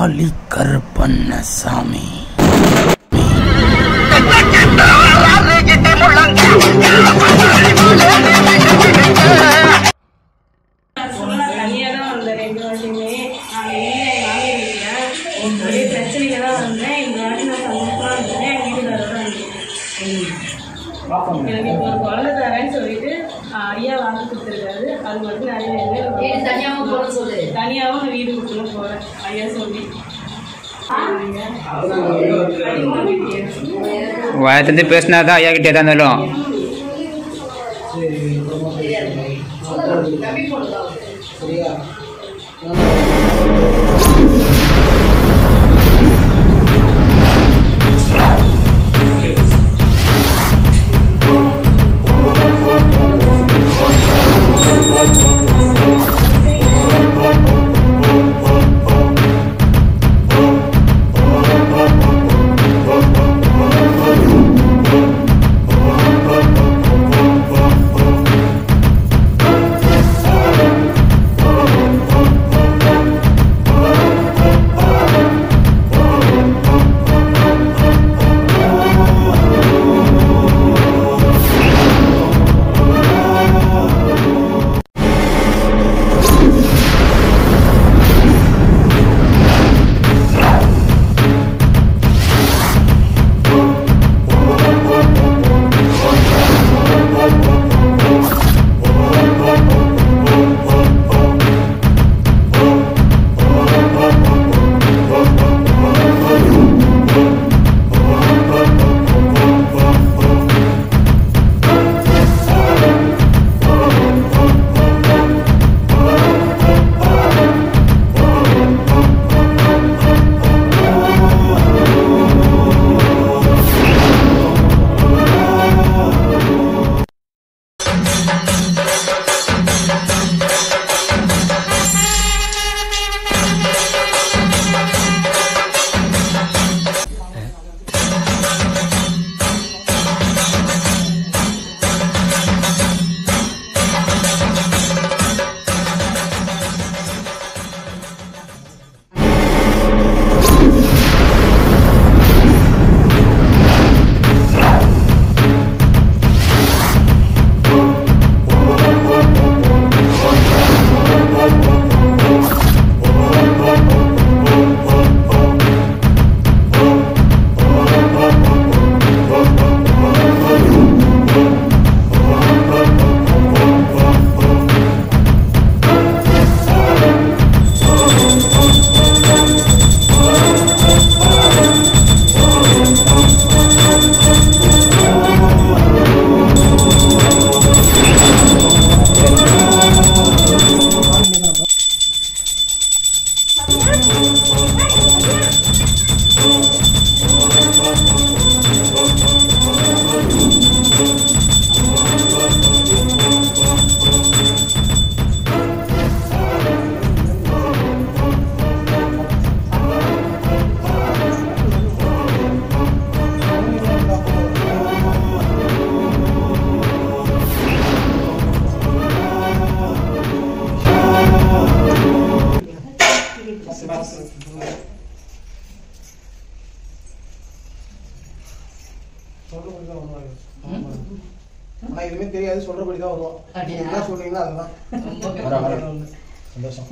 காளி கருப்பண்ணசாமி சொன்னா தனியா தான் வந்தேன் ரெண்டு வாட்டியுமே நான் இல்லை எங்கள் மாமியார் வீட்டில் ஒரே பிரச்சனையில தான் வந்தேன் இந்த வாட்டி நான் சந்தோஷமா இருந்தேன் என் வீட்டுக்காரோட வந்திருக்கேன் எனக்கு இப்போ ஒரு குழந்தை தரேன்னு சொல்லிட்டு ஆஹ், ஐயா வாங்கி கொடுத்துருக்காரு அது மட்டும் நிறைய பேர் தனியாவும் போட சொல்லு. தனியாகவும் நான் வீடு கொடுக்கணும் போகிறேன் ஐயா சொல்லி வயத்துலேருந்து பேசினா தான் ஐயா கிட்டே தான் இருந்தாலும் தம்பி போடுதான் ஆனா எதுவுமே தெரியாது சொல்றபடி தான் வருவோம் நீங்க என்ன சொல்றீங்களோ அதுதான் சந்தோஷம்